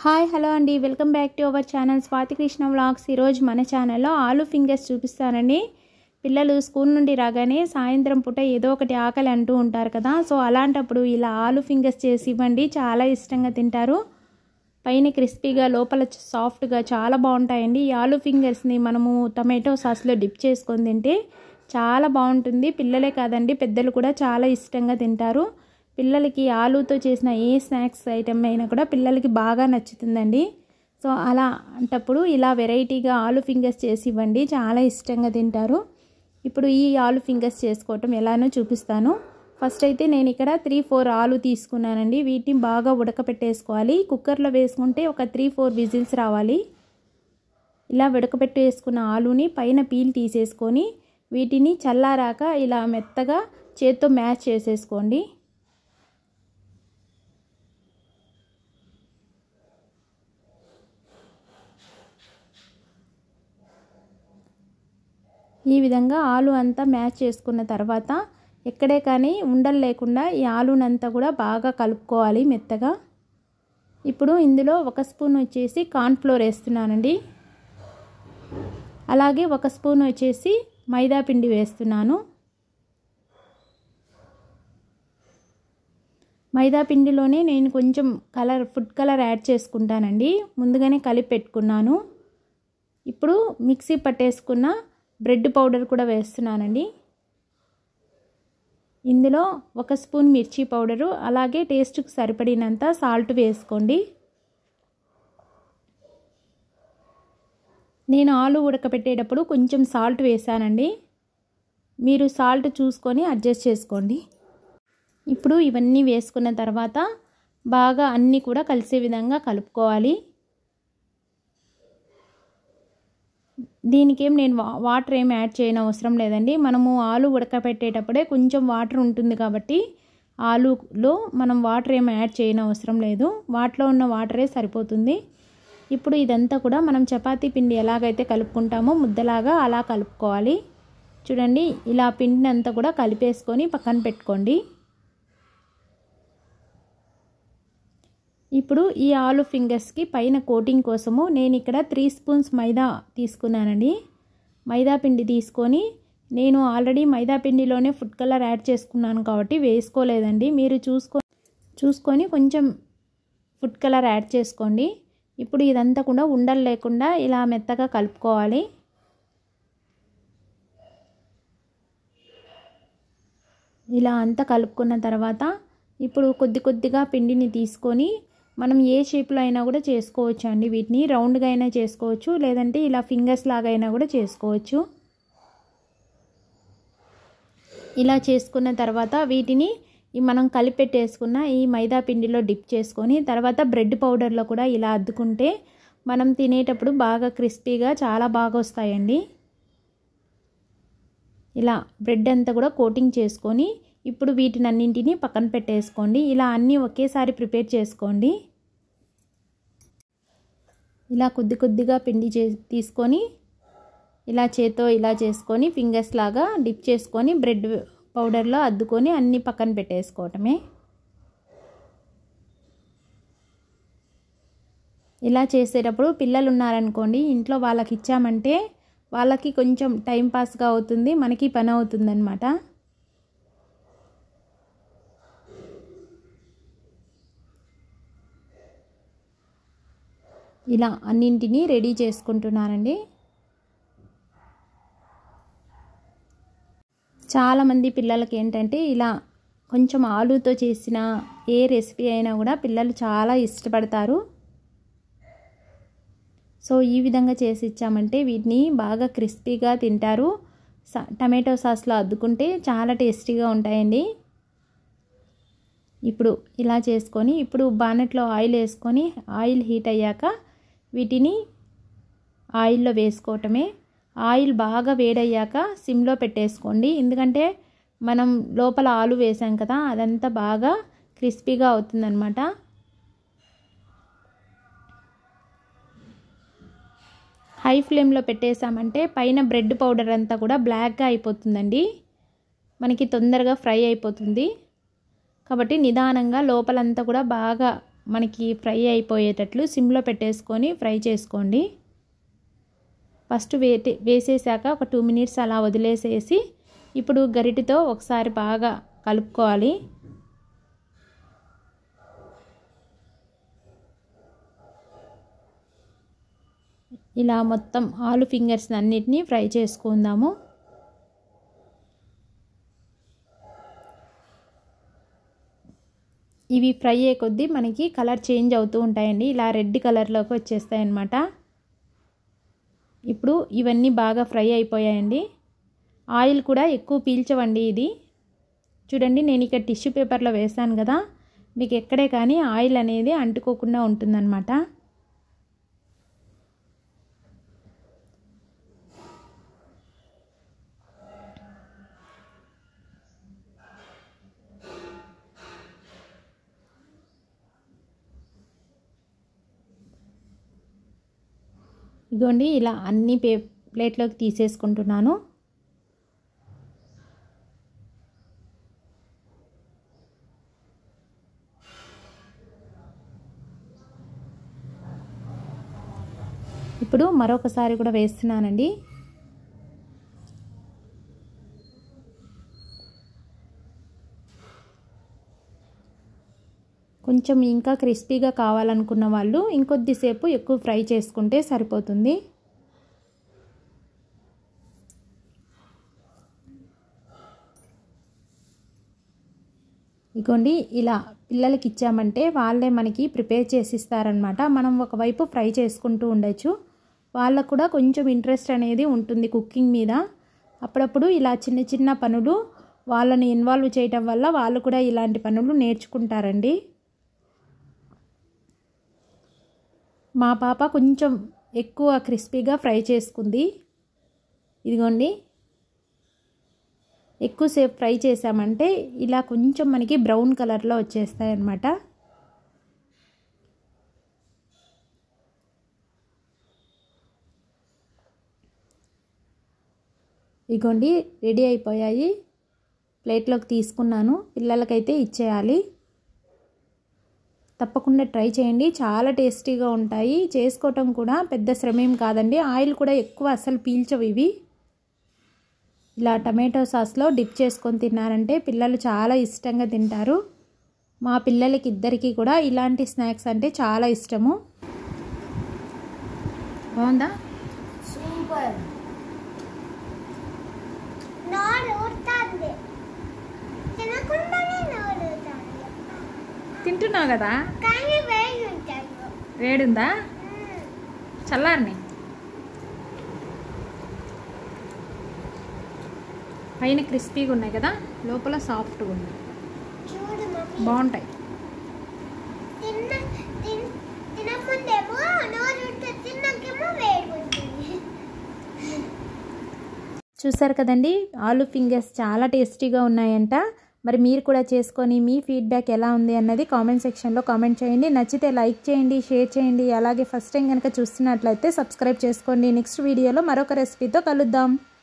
hi hello అండి welcome back to our channel Swathi Krishna vlogs ఈరోజు మన ఛానల్లో ఆలు ఫింగర్స్ చూపిస్తానండి పిల్లలు స్కూల్ నుండి రాగానే సాయంత్రం పూట ఏదో ఒకటి ఆకలి అంటూ ఉంటారు కదా సో అలాంటప్పుడు ఇలా ఆలు ఫింగర్స్ చేసి ఇవ్వండి చాలా ఇష్టంగా తింటారు పైన క్రిస్పీగా లోపల సాఫ్ట్గా చాలా బాగుంటాయండి ఈ ఆలు ఫింగర్స్ని మనము టమాటో సాస్లో డిప్ చేసుకొని తింటే చాలా బాగుంటుంది పిల్లలే కాదండి పెద్దలు కూడా చాలా ఇష్టంగా తింటారు పిల్లలకి ఆలుతో చేసిన ఏ స్నాక్స్ ఐటమ్ అయినా కూడా పిల్లలకి బాగా నచ్చుతుందండి సో అలా అంటప్పుడు ఇలా వెరైటీగా ఆలు ఫింగర్స్ చేసి ఇవ్వండి చాలా ఇష్టంగా తింటారు ఇప్పుడు ఈ ఆలు ఫింగర్స్ చేసుకోవటం ఎలానో చూపిస్తాను ఫస్ట్ అయితే నేను ఇక్కడ త్రీ ఫోర్ ఆలు తీసుకున్నానండి వీటిని బాగా ఉడకపెట్టేసుకోవాలి కుక్కర్లో వేసుకుంటే ఒక త్రీ ఫోర్ విజిల్స్ రావాలి ఇలా ఉడకపెట్టేసుకున్న ఆలుని పైన పీల్ తీసేసుకొని వీటిని చల్లారాక ఇలా మెత్తగా చేత్తో మ్యాచ్ చేసేసుకోండి ఈ విధంగా ఆలు అంతా మ్యాచ్ చేసుకున్న తర్వాత ఎక్కడే కానీ ఉండలు లేకుండా ఈ ఆలునంతా కూడా బాగా కలుపుకోవాలి మెత్తగా ఇప్పుడు ఇందులో ఒక స్పూన్ వచ్చేసి కార్న్ఫ్లోర్ వేస్తున్నానండి అలాగే ఒక స్పూన్ వచ్చేసి మైదా పిండి వేస్తున్నాను మైదా పిండిలోనే నేను కొంచెం కలర్ ఫుడ్ కలర్ యాడ్ చేసుకుంటానండి ముందుగానే కలిపి పెట్టుకున్నాను ఇప్పుడు మిక్సీ పట్టేసుకున్న బ్రెడ్ పౌడర్ కూడా వేస్తున్నానండి ఇందులో ఒక స్పూన్ మిర్చి పౌడరు అలాగే టేస్ట్కి సరిపడినంత సాల్ట్ వేసుకోండి నేను ఆలు ఉడకపెట్టేటప్పుడు కొంచెం సాల్ట్ వేసానండి మీరు సాల్ట్ చూసుకొని అడ్జస్ట్ చేసుకోండి ఇప్పుడు ఇవన్నీ వేసుకున్న తర్వాత బాగా అన్నీ కూడా కలిసే విధంగా కలుపుకోవాలి దీనికేం నేను వాటర్ ఏం యాడ్ చేయని అవసరం లేదండి మనము ఆలు ఉడకపెట్టేటప్పుడే కొంచెం వాటర్ ఉంటుంది కాబట్టి ఆలులో మనం వాటర్ ఏం యాడ్ చేయని అవసరం లేదు వాటిలో ఉన్న వాటరే సరిపోతుంది ఇప్పుడు ఇదంతా కూడా మనం చపాతీ పిండి ఎలాగైతే కలుపుకుంటామో ముద్దలాగా అలా కలుపుకోవాలి చూడండి ఇలా పిండిని అంతా కూడా కలిపేసుకొని పక్కన పెట్టుకోండి ఇప్పుడు ఈ ఆలు ఫింగర్స్కి పైన కోటింగ్ కోసము నేను ఇక్కడ త్రీ స్పూన్స్ మైదా తీసుకున్నానండి మైదా పిండి తీసుకొని నేను ఆల్రెడీ మైదా పిండిలోనే ఫుడ్ కలర్ యాడ్ చేసుకున్నాను కాబట్టి వేసుకోలేదండి మీరు చూసుకో చూసుకొని కొంచెం ఫుడ్ కలర్ యాడ్ చేసుకోండి ఇప్పుడు ఇదంతా కూడా ఉండలు లేకుండా ఇలా మెత్తగా కలుపుకోవాలి ఇలా అంతా కలుపుకున్న తర్వాత ఇప్పుడు కొద్ది కొద్దిగా పిండిని తీసుకొని మనం ఏ షేప్లో అయినా కూడా చేసుకోవచ్చు అండి వీటిని రౌండ్గా అయినా చేసుకోవచ్చు లేదంటే ఇలా ఫింగర్స్ లాగా అయినా కూడా చేసుకోవచ్చు ఇలా చేసుకున్న తర్వాత వీటిని మనం కలిపెట్టేసుకున్న ఈ మైదా పిండిలో డిప్ చేసుకొని తర్వాత బ్రెడ్ పౌడర్లో కూడా ఇలా అద్దుకుంటే మనం తినేటప్పుడు బాగా క్రిస్పీగా చాలా బాగా వస్తాయండి ఇలా బ్రెడ్ అంతా కూడా కోటింగ్ చేసుకొని ఇప్పుడు వీటిని అన్నింటినీ పక్కన పెట్టేసుకోండి ఇలా అన్నీ ఒకేసారి ప్రిపేర్ చేసుకోండి ఇలా కొద్ది కొద్దిగా పిండి చే తీసుకొని ఇలా చేతో ఇలా చేసుకొని ఫింగర్స్ లాగా డిప్ చేసుకొని బ్రెడ్ పౌడర్లో అద్దుకొని అన్నీ పక్కన పెట్టేసుకోవటమే ఇలా చేసేటప్పుడు పిల్లలు ఉన్నారనుకోండి ఇంట్లో వాళ్ళకి ఇచ్చామంటే వాళ్ళకి కొంచెం టైం పాస్గా అవుతుంది మనకి పని అవుతుందన్నమాట ఇలా అన్నింటినీ రెడీ చేసుకుంటున్నానండి చాలామంది పిల్లలకి ఏంటంటే ఇలా కొంచెం ఆలుతో చేసిన ఏ రెసిపీ అయినా కూడా పిల్లలు చాలా ఇష్టపడతారు సో ఈ విధంగా చేసి ఇచ్చామంటే వీటిని బాగా క్రిస్పీగా తింటారు టమాటో సాస్లో అద్దుకుంటే చాలా టేస్టీగా ఉంటాయండి ఇప్పుడు ఇలా చేసుకొని ఇప్పుడు బానెట్లో ఆయిల్ వేసుకొని ఆయిల్ హీట్ అయ్యాక వీటిని ఆయిల్లో వేసుకోవటమే ఆయిల్ బాగా వేడయ్యాక సిమ్లో పెట్టేసుకోండి ఎందుకంటే మనం లోపల ఆలు వేసాం కదా అదంతా బాగా క్రిస్పీగా అవుతుందన్నమాట హై ఫ్లేమ్లో పెట్టేసామంటే పైన బ్రెడ్ పౌడర్ అంతా కూడా బ్లాక్గా అయిపోతుందండి మనకి తొందరగా ఫ్రై అయిపోతుంది కాబట్టి నిదానంగా లోపలంతా కూడా బాగా మనకి ఫ్రై అయిపోయేటట్లు సిమ్లో పెట్టేసుకొని ఫ్రై చేసుకోండి ఫస్ట్ వే వేసేసాక ఒక టూ మినిట్స్ అలా వదిలేసేసి ఇప్పుడు గరిటెతో ఒకసారి బాగా కలుపుకోవాలి ఇలా మొత్తం ఆలు ఫింగర్స్ అన్నిటినీ ఫ్రై చేసుకుందాము ఇవి ఫ్రై అయ్యే కొద్దీ మనకి కలర్ చేంజ్ అవుతూ ఉంటాయండి ఇలా రెడ్ కలర్లోకి వచ్చేస్తాయి అన్నమాట ఇప్పుడు ఇవన్నీ బాగా ఫ్రై అయిపోయాయండి ఆయిల్ కూడా ఎక్కువ పీల్చవండి ఇది చూడండి నేను ఇక్కడ టిష్యూ పేపర్లో వేసాను కదా మీకు ఎక్కడే కానీ ఆయిల్ అనేది అంటుకోకుండా ఉంటుందన్నమాట ఇదిగోండి ఇలా అన్ని పే ప్లేట్లోకి తీసేసుకుంటున్నాను ఇప్పుడు మరొకసారి కూడా వేస్తున్నానండి కొంచెం ఇంకా క్రిస్పీగా కావాలనుకున్న వాళ్ళు ఇంకొద్దిసేపు ఎక్కువ ఫ్రై చేసుకుంటే సరిపోతుంది ఇగోండి ఇలా పిల్లలకి ఇచ్చామంటే వాళ్ళే మనకి ప్రిపేర్ చేసి ఇస్తారనమాట మనం ఒకవైపు ఫ్రై చేసుకుంటూ ఉండొచ్చు వాళ్ళకు కూడా కొంచెం ఇంట్రెస్ట్ అనేది ఉంటుంది కుకింగ్ మీద అప్పుడప్పుడు ఇలా చిన్న చిన్న పనులు వాళ్ళని ఇన్వాల్వ్ చేయటం వల్ల వాళ్ళు కూడా ఇలాంటి పనులు నేర్చుకుంటారండి మా పాప కొంచెం ఎక్కువ క్రిస్పీగా ఫ్రై చేసుకుంది ఇదిగోండి ఎక్కువసేపు ఫ్రై చేసామంటే ఇలా కొంచెం మనకి బ్రౌన్ కలర్లో వచ్చేస్తాయి అన్నమాట ఇగోండి రెడీ అయిపోయాయి ప్లేట్లోకి తీసుకున్నాను పిల్లలకైతే ఇచ్చేయాలి తప్పకుండా ట్రై చేయండి చాలా టేస్టీగా ఉంటాయి చేసుకోవటం కూడా పెద్ద శ్రమ ఏం కాదండి ఆయిల్ కూడా ఎక్కువ అసలు పీల్చవు ఇవి ఇలా టమాటో సాస్లో డిప్ చేసుకొని తిన్నారంటే పిల్లలు చాలా ఇష్టంగా తింటారు మా పిల్లలకి ఇద్దరికి కూడా ఇలాంటి స్నాక్స్ అంటే చాలా ఇష్టము బాగుందా సూపర్ నోరు ఊరుతుంది తినకుండానే నోరు ఊరుతుంది తింటున్నావు కదా కానీ వేడి ఉంటాను వేడుందా చల్లారని పైన క్రిస్పీగా ఉన్నాయి కదా లోపల సాఫ్ట్గా ఉన్నాయి చూడు మమ్మీ బాగుంటాయి తిన్న తిన్ తినకుండేమో నోరు ఊరుతుంది తిన్నాకేమో వేడి ఉంటుంది చూసారు కదండి ఆలు ఫింగర్స్ చాలా టేస్టీగా ఉన్నాయంట మరి మీరు కూడా చేసుకొని మీ ఫీడ్బ్యాక్ ఎలా ఉంది అన్నది కామెంట్ సెక్షన్లో కామెంట్ చేయండి నచ్చితే లైక్ చేయండి షేర్ చేయండి అలాగే ఫస్ట్ టైం కనుక చూస్తున్నట్లయితే సబ్స్క్రైబ్ చేసుకోండి నెక్స్ట్ వీడియోలో మరొక రెసిపీతో కలుద్దాం